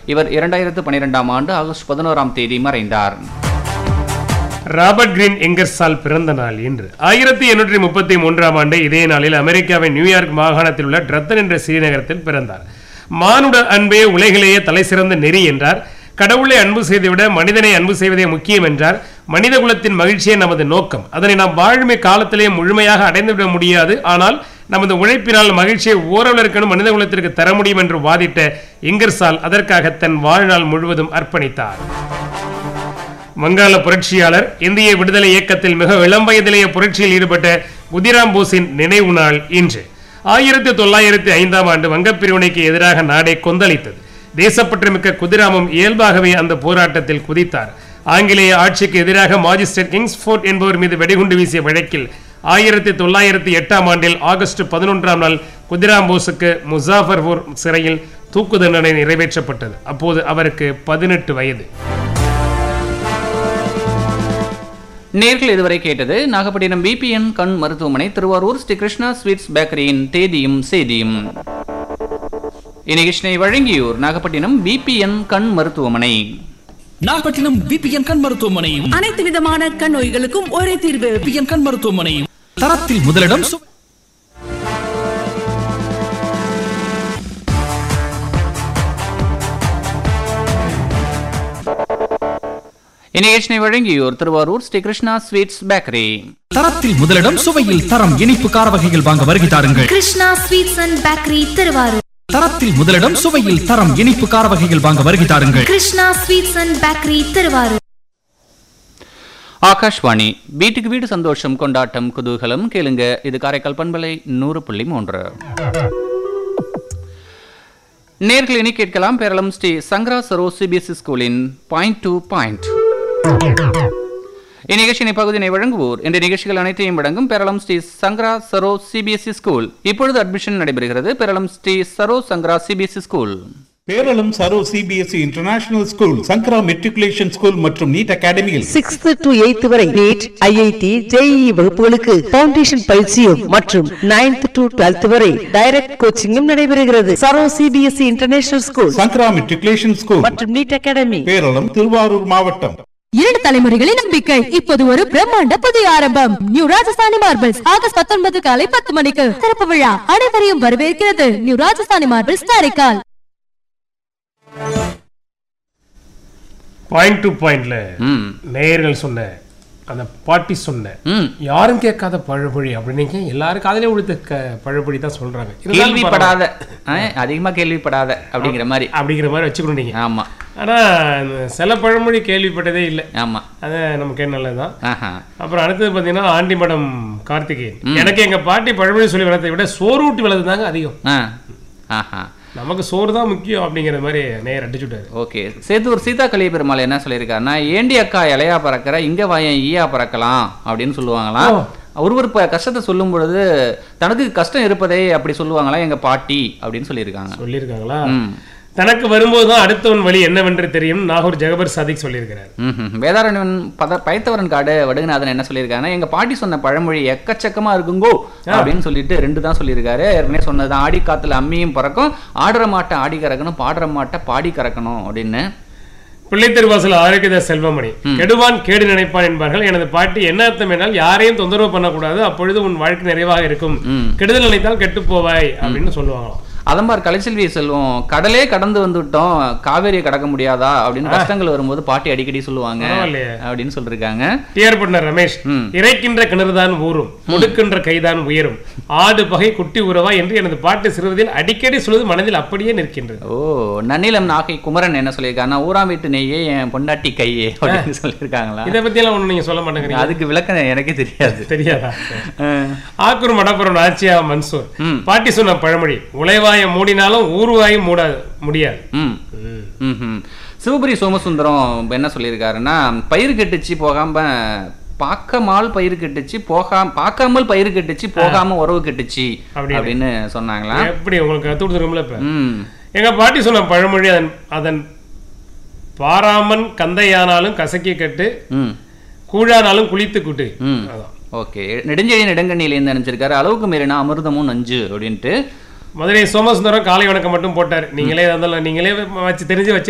இவர் இரண்டாயிரத்து பன்னிரெண்டாம் ஆண்டு ஆகஸ்ட் பதினோராம் தேதி மறைந்தார் ராபர்ட் கிரீன் எங்கர்சால் பிறந்த நாள் இன்று ஆயிரத்தி எண்ணூற்றி முப்பத்தி மூன்றாம் ஆண்டு இதே நாளில் அமெரிக்காவின் நியூயார்க் மாகாணத்தில் உள்ள ட்ரத்தன் என்ற ஸ்ரீநகரத்தில் பிறந்தார் மானுட அன்பே உலகிலேயே தலை சிறந்த நெறி என்றார் கடவுளை அன்பு செய்தை விட மனிதனை அன்பு செய்வதே முக்கியம் என்றார் மனித குலத்தின் மகிழ்ச்சியே நமது நோக்கம் அதனை நாம் வாழுமை காலத்திலே முழுமையாக அடைந்துவிட முடியாது ஆனால் நமது உழைப்பினால் மகிழ்ச்சியை ஓரளவிற்கனும் மனித குலத்திற்கு தர முடியும் என்று வாதிட்ட இங்கர்சால் அதற்காக தன் வாழ்நாள் முழுவதும் அர்ப்பணித்தார் வங்காள புரட்சியாளர் இந்திய விடுதலை இயக்கத்தில் மிக இளம் வயதிலேயே புரட்சியில் ஈடுபட்ட குதிராம் போஸின் நினைவு நாள் இன்று ஆயிரத்தி தொள்ளாயிரத்தி ஐந்தாம் ஆண்டு வங்கப் பிரிவினைக்கு எதிராக நாடே கொந்தளித்தது தேசப்பற்றுமிக்க குதிராமம் இயல்பாகவே அந்த போராட்டத்தில் குதித்தார் ஆங்கிலேய ஆட்சிக்கு எதிராக மாஜிஸ்ட்ரேட் கிங்ஸ்ஃபோர்ட் என்பவர் மீது வெடிகுண்டு வீசிய வழக்கில் ஆயிரத்தி தொள்ளாயிரத்தி எட்டாம் ஆண்டில் ஆகஸ்ட் பதினொன்றாம் நாள் குதிராம் போஸுக்கு முசாஃபர்பூர் சிறையில் தூக்கு தண்டனை நிறைவேற்றப்பட்டது அப்போது அவருக்கு பதினெட்டு வயது நேர்கள் இதுவரை கேட்டது நாகப்பட்டினம் பிபிஎன் கண் மருத்துவமனை திருவாரூர் ஸ்ரீ கிருஷ்ணா ஸ்வீட்ஸ் பேக்கரியின் தேதியும் செய்தியும் இந்நிகழ்ச்சியை வழங்கியோர் நாகப்பட்டினம் பிபிஎன் கண் மருத்துவமனை நாகப்பட்டினம் பிபிஎன் கண் மருத்துவமனை அனைத்து விதமான கண் நோய்களுக்கும் ஒரே தீர்வு பிபிஎன் கண் மருத்துவமனை தரத்தில் முதலிடம் சு- இந்நிகழ்ச்சியை வழங்கியோர் திருவாரூர் ஸ்ரீ கிருஷ்ணா ஸ்வீட்ஸ் பேக்கரி தரத்தில் முதலிடம் சுவையில் தரம் இனிப்பு கார வகைகள் வாங்க வருகை தாருங்கள் Krishna sweets and bakery Tiruvarur தரத்தில் முதலிடம் சுவையில் தரம் இனிப்பு கார வகைகள் வாங்க வருகை தாருங்கள் Krishna sweets and bakery Tiruvarur Akashvani வீட்டுக்கு வீடு சந்தோஷம் கொண்டாட்டம் குதூகலம் கேளுங்க இது காரைக்கால் பண்பலை நூறு புள்ளி மூன்று நேர்கள் இனி கேட்கலாம் பேரளம் ஸ்ரீ சங்கரா சரோ சிபிஎஸ்இ ஸ்கூலின் பாயிண்ட் டு பாயிண்ட் இந்நிகழ்ச்சியின் பகுதியினை வழங்குவோர் இந்த நிகழ்ச்சிகள் அனைத்தையும் வழங்கும் பேரளம் ஸ்ரீ சங்கரா சரோ சிபிஎஸ்இ ஸ்கூல் இப்பொழுது அட்மிஷன் நடைபெறுகிறது Peralam Sri Saro Sankara CBSE school Peralam Saro CBSE international school Sankara matriculation school மற்றும் நீட் அகாடமியில் சிக்ஸ்த் டு எய்த் வரை நீட் ஐஐடி ஜேஇ வகுப்புகளுக்கு பவுண்டேஷன் பயிற்சியும் மற்றும் நைன்த் டு டுவெல்த் வரை டைரக்ட் கோச்சிங்கும் நடைபெறுகிறது Saro CBSE international school Sankara matriculation school மற்றும் நீட் அகாடமி பேரளம் திருவாரூர் மாவட்டம் இரண்டு தலைமுறைகளின் நம்பிக்கை இப்போது ஒரு பிரம்மாண்ட புதிய ஆரம்பம் நியூ ராஜஸ்தானி மார்பிள்ஸ் ஆகஸ்ட் பத்தொன்பது காலை பத்து மணிக்கு திறப்பு விழா அனைவரையும் வரவேற்கிறது new Rajasthani marbles Karaikal point to பாயிண்ட்ல ம் நேயர்கள் சொன்ன அந்த பாட்டி சொன்ன ம் யாரும் கேட்காத பழமொழி அப்படின்னு எல்லாரும் காதலே உடுத்த க பழமொழி தான் சொல்றாங்க இருந்தாலும் கேள்விப்படாத ஆ, அதிகமா கேள்விப்படாத அப்படிங்கிற மாதிரி பரவாயில்ல. அப்படிங்கிற மாதிரி வச்சுக்கணும் நீங்க ஆமா ஆனா இந்த சில பழமொழி கேள்விப்பட்டதே இல்லை ஆமா அது நமக்கு நல்லதுதான் ஆஹா அப்புறம் அடுத்தது பார்த்தீங்கன்னா ஆண்டிமடம் கார்த்திகேயன் எனக்கு எங்க பாட்டி பழமொழி சொல்லி வளர்த்ததை விட சோறு ஊட்டி வளர்த்துதாங்க அதிகம் ஆ ஆஹா நமக்கு சோறு தான் முக்கியம் அப்படிங்கிற மாதிரி நேர் அடிச்சுட்டாரு ஓகே சேத்தூர் சீதா கலிய பெருமாள் என்ன சொல்லியிருக்காருன்னா ஏண்டி அக்கா இலையா பறக்கிற இங்க வாயன் ஈயா பறக்கலாம் அப்படின்னு சொல்லுவாங்களாம் ஒருவர் இப்ப கஷ்டத்தை சொல்லும் பொழுது தனக்கு கஷ்டம் இருப்பதே அப்படி சொல்லுவாங்களா எங்க பாட்டி அப்படின்னு சொல்லியிருக்காங்க சொல்லியிருக்காங்களா ம். தனக்கு வரும்போது தான் அடுத்தவன் வழி என்னவென்று தெரியும் நாகூர் ஜெகபர் சாதிக் சொல்லியிருக்கிறார் ம்ஹும். வேதாரண்யன் பத பயத்தவரன் காடு வடுகநாதன் என்ன சொல்லியிருக்காருன்னா எங்க பாட்டி சொன்ன பழமொழி எக்கச்சக்கமா இருக்குங்கோ அப்படின்னு சொல்லிட்டு ரெண்டு தான் சொல்லியிருக்காரு ஏற்கனவே சொன்னதுதான் ஆடி காத்துல அம்மியும் பறக்கும் ஆடுற மாட்டை ஆடி கறக்கணும் பாடுற மாட்டை பாடி கறக்கணும் அப்படின்னு பிள்ளைத்தெருவாசல் ஆரோக்கியத செல்வமணி கெடுவான் கேடு நினைப்பான் என்பார்கள் எனது பாட்டி என்ன அர்த்தம் என்றால் யாரையும் தொந்தரவு பண்ணக்கூடாது அப்பொழுது உன் வாழ்க்கை நிறைவாக இருக்கும் ம். கெடுதல் நினைத்தால் கெட்டு போவாய் அப்படின்னு சொல்லுவாங்களாம் அதம்பார் கலைச்செல்வி செல்வம் கடலே கடந்து வந்துவிட்டோம் காவேரியை கடக்க முடியாதா அப்படின்னு கஷ்டங்கள் வரும்போது பாட்டி அடிக்கடி சொல்லுவாங்க பரவாயில்லையே. அப்படின்னு சொல்லிருக்காங்க டிஆர் பண்ணர் ரமேஷ் ம். இறைக்கின்ற கிணறுதான் ஊறும் முடுக்கின்ற கைதான் உயரும் ஆடு பகை குட்டி உறவா என்று எனது பாட்டு சிறுவதில் அடிக்கடி சொல்வது மனதில் அப்படியே நிற்கின்றது ஓ நன்னிலம் நாகை குமரன் என்ன சொல்லியிருக்காங்கன்னா ஊராம் வீட்டு நெய்யே என் பொண்டாட்டி கையே அப்படின்னு சொல்லியிருக்காங்களா இதை பத்தி எல்லாம் ஒண்ணு நீங்க சொல்ல மாட்டேங்கிறீங்க அதுக்கு விளக்கம் எனக்கே தெரியாது தெரியாதா அஹ், ஆக்கூர் மடப்புறம் நாச்சியா மன்சூர் ம். பாட்டி சொன்ன பழமொழி உழைவாய மூடினாலும் ஊர்வாயும் மூட முடியாது ம் ம்ஹும். சிவபுரி சோமசுந்தரம் என்ன சொல்லியிருக்காருன்னா பயிர் கெட்டுச்சு போகாம பார்க்கமால் பயிர் கெட்டுச்சு போகாம பார்க்காமல் பயிர் கெட்டுச்சு போகாம உறவு கெட்டுச்சு அப்படின்னு. அப்படின்னு சொன்னாங்களா எப்படி உங்களுக்கு கத்து கொடுத்துருக்கோம்ல இப்ப ம் எங்க பாட்டி சொன்ன பழமொழி அதன் அதன் பாராமன் கந்தையானாலும் கசக்கி கட்டு ம் கூழானாலும் குளித்து கூட்டு ம் அதான். ஓகே நெடுஞ்செழி நெடுங்கண்ணிலேருந்து அனுப்பிச்சிருக்காரு அளவுக்கு மீறினா அமிர்தமும் நஞ்சு அப்படின்ட்டு மதுரை சோமசுந்தரம் காலை வணக்கம் மட்டும் போட்டார் நீங்களே இருந்தாலும் நீங்களே வச்சு தெரிஞ்சு வச்சு